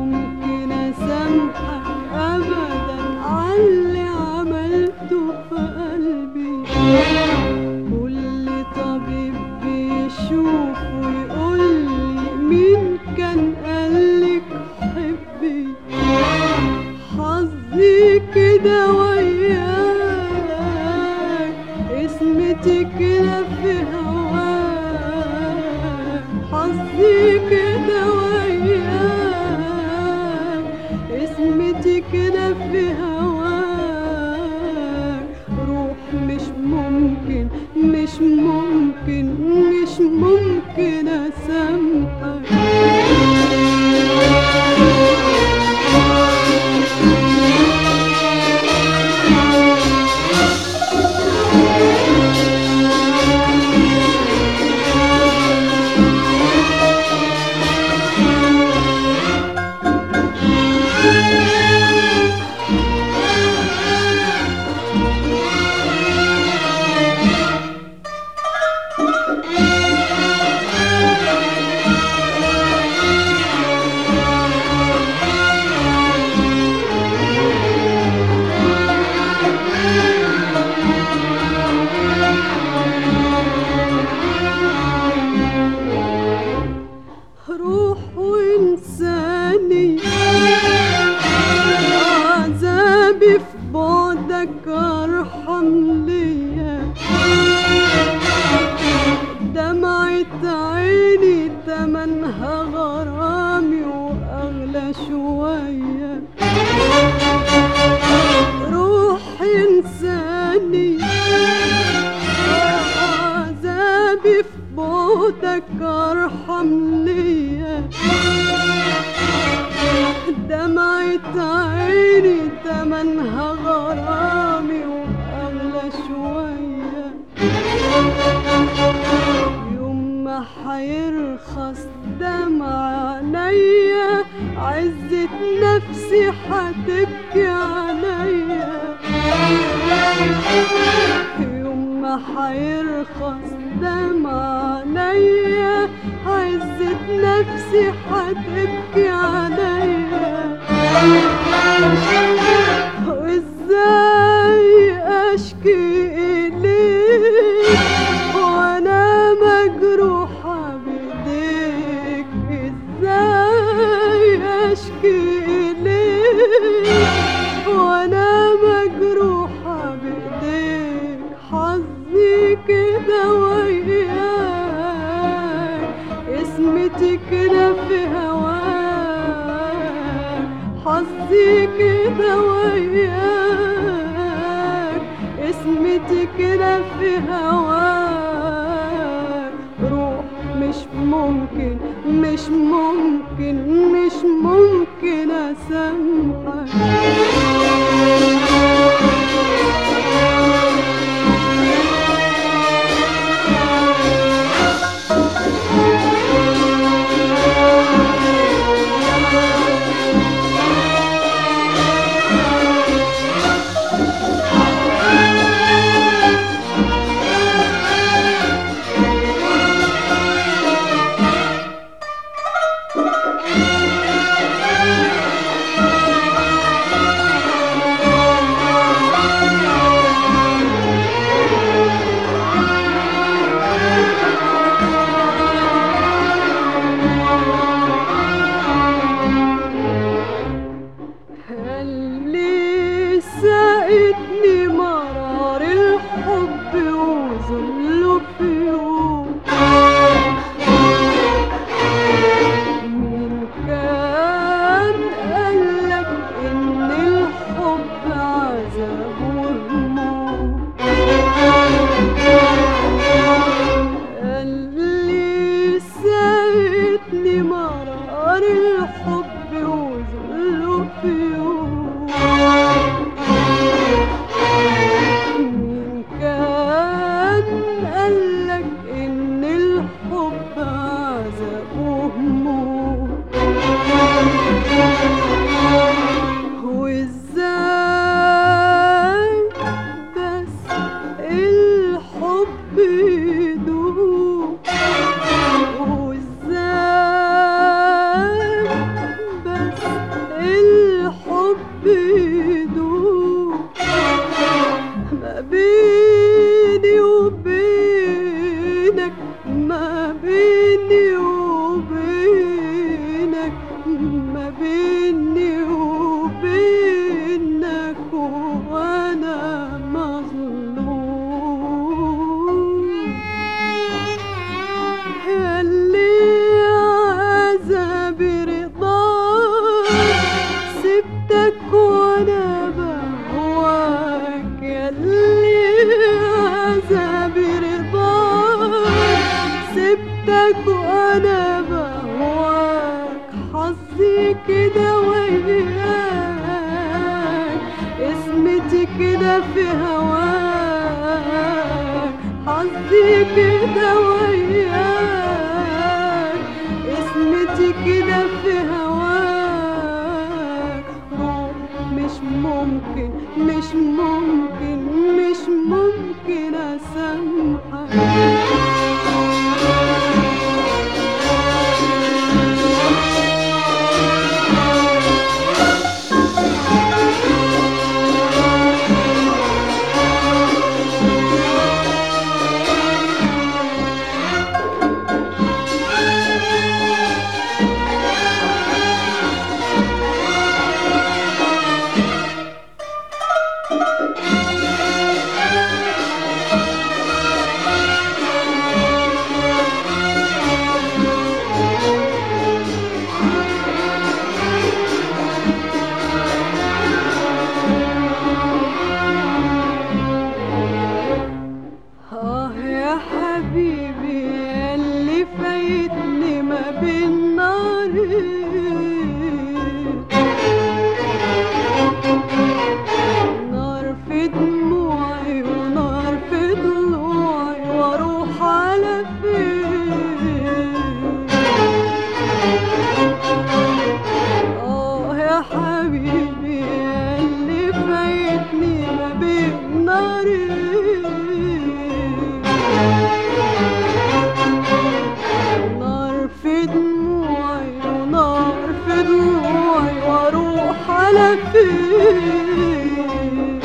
ممكن اسامحك ابدا عاللي عملته في قلبي كل طبيب بيشوف ويقولي مين كان قالك حبي حظي كده وياك اسمتي كده في هواك حظي كده وياك اسمتي كده في هواك روح مش ممكن مش ممكن مش ممكن اسامحك روح وانساني عذابي في بعدك ارحم ليا دمعة عيني تمنها غرامي واغلى شوية روح انساني عذابي في بعدك ارحم ليا دمعة عيني تمنها غرامي واغلى شوية يوم ما حيرخص دمع عينيا عزة نفسي حتبكي عليا يوم ما حيرخص دمع عينيا عزة نفسي حتبكي عليا وازاي اشكي اليك وانا مجروحة بايديك ازاي اشكي اليك وانا مجروحة بايديك حظي كده وياك اسمتي كده في هواك حظي كده وياك اسمتي كده في هواك روح مش ممكن مش ممكن مش ممكن اسامحك كده وياك اسمتي كده في هواك حظي كده وياك اسمتي كده في هواك روح مش ممكن مش ممكن مش ممكن اسامحك آه يا حبيبي اللي فايتني ما بين نارين نار في دموعي ونار في ضلوعي واروح على فين آه يا حبيبي اللي فايتني ما بين نارين نار في دموعي ونار في ضلوعي واروح على فين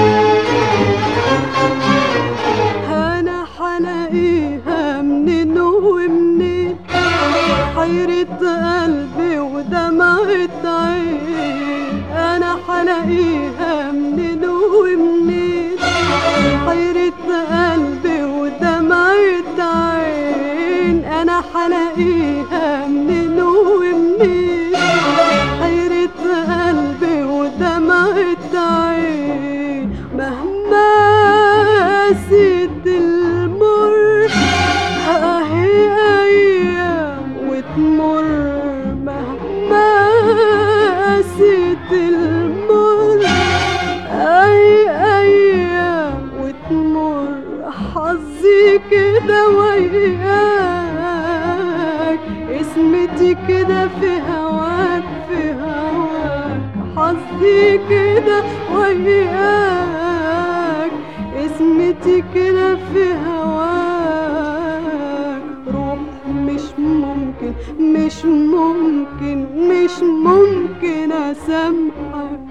انا حلاقيها منين ومنين حيرة قلبي ودمعة عين انا حلاقيها منين ومنين حيرة قلبي ودمعة عين انا حلاقيها منين ومنين حيرة قلبي ودمعة عين مهما قاسيت المر اهي ايام وتمر مهما قاسيت المر اي ايام وتمر حظي كده وياك اسمتي كده في هواك في هواك حظي كده وياك اسمتي كده في هواك روح مش ممكن مش ممكن مش ممكن اسامحك